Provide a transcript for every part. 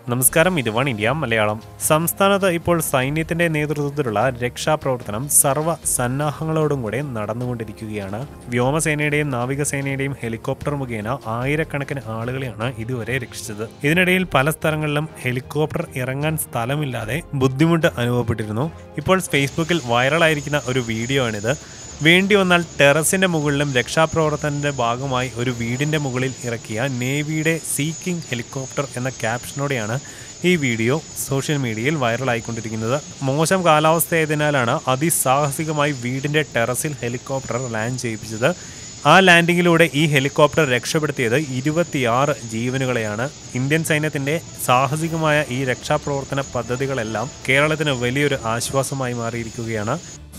നമസ്കാരം ഇത് one India Malayalam സംസ്ഥാനത്ത് ഇപ്പോൾ സൈന്യത്തിന്റെ നേതൃത്വത്തിലുള്ള രക്ഷാപ്രവർത്തനം സർവ്വ സന്നാഹങ്ങളോടും കൂടെ നടന്നുകൊണ്ടിരിക്കുകയാണ് വ്യോമസേനയുടെയും നാവികസേനയുടെയും ഹെലികോപ്റ്റർ മുഖേന ആയിരക്കണക്കിന് ആളുകളെയാണ് ഇതുവരെ രക്ഷിച്ചത് ഇതിനിടയിൽ പല സ്ഥലങ്ങളിലും ഹെലികോപ്റ്റർ ഇറങ്ങാൻ സ്ഥലമില്ലാതെ ബുദ്ധിമുട്ട് അനുഭവപ്പെട്ടിരുന്നു ഇപ്പോൾ ഫേസ്ബുക്കിൽ വൈറലായിരിക്കുന്ന ഒരു വീഡിയോ ആണിത് വേണ്ടി വന്നാൽ ടെറസിന്റെ മുകളിലും രക്ഷാപ്രവർത്തനത്തിന്റെ ഭാഗമായി ഒരു വീടിന്റെ മുകളിൽ ഇറക്കിയ നേവിയുടെ സീക്കിംഗ് ഹെലികോപ്റ്റർ എന്ന ക്യാപ്ഷനോടെയാണ് ഈ വീഡിയോ സോഷ്യൽ മീഡിയയിൽ വൈറലായിക്കൊണ്ടിരിക്കുന്നത് മോശം കാലാവസ്ഥയായതിനാലാണ് അതിസാഹസികമായി വീടിന്റെ ടെറസിൽ ഹെലികോപ്റ്റർ ലാൻഡ് ചെയ്യിപ്പിച്ചത് ആ ലാൻഡിങ്ങിലൂടെ ഈ ഹെലികോപ്റ്റർ രക്ഷപ്പെടുത്തിയത് ഇരുപത്തിയാറ് ജീവനുകളെയാണ് ഇന്ത്യൻ സൈന്യത്തിന്റെ സാഹസികമായ ഈ രക്ഷാപ്രവർത്തന പദ്ധതികളെല്ലാം കേരളത്തിന് വലിയൊരു ആശ്വാസമായി മാറിയിരിക്കുകയാണ്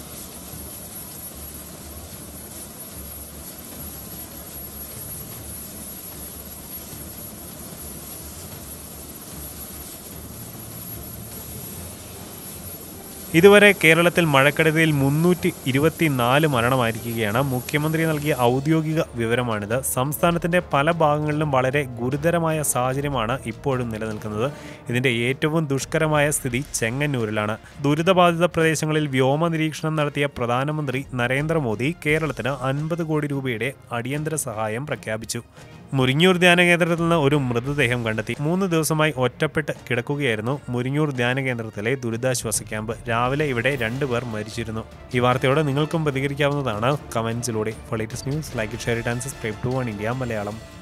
ഇതുവരെ കേരളത്തിൽ മഴക്കെടുതിയിൽ മുന്നൂറ്റി ഇരുപത്തിനാല് മരണമായിരിക്കുകയാണ് മുഖ്യമന്ത്രി നൽകിയ ഔദ്യോഗിക വിവരമാണിത് സംസ്ഥാനത്തിന്റെ പല ഭാഗങ്ങളിലും വളരെ ഗുരുതരമായ സാഹചര്യമാണ് ഇപ്പോഴും നിലനിൽക്കുന്നത് ഇതിന്റെ ഏറ്റവും ദുഷ്കരമായ സ്ഥിതി ചെങ്ങന്നൂരിലാണ് ദുരിതബാധിത പ്രദേശങ്ങളിൽ വ്യോമ നിരീക്ഷണം നടത്തിയ പ്രധാനമന്ത്രി നരേന്ദ്രമോദി കേരളത്തിന് അൻപത് കോടി രൂപയുടെ അടിയന്തര സഹായം പ്രഖ്യാപിച്ചു മുരിങ്ങൂർ ധ്യാന കേന്ദ്രത്തിൽ നിന്ന് ഒരു മൃതദേഹം കണ്ടെത്തി മൂന്ന് ദിവസമായി ഒറ്റപ്പെട്ട് കിടക്കുകയായിരുന്നു മുരിങ്ങൂർ ധ്യാന കേന്ദ്രത്തിലെ ദുരിതാശ്വാസ ക്യാമ്പ് രാവിലെ ഇവിടെ രണ്ടുപേർ മരിച്ചിരുന്നു ഈ വാർത്തയോട് നിങ്ങൾക്കും പ്രതികരിക്കാവുന്നതാണ് കമന്റ്സിലൂടെ latest news like share it and subscribe to one India Malayalam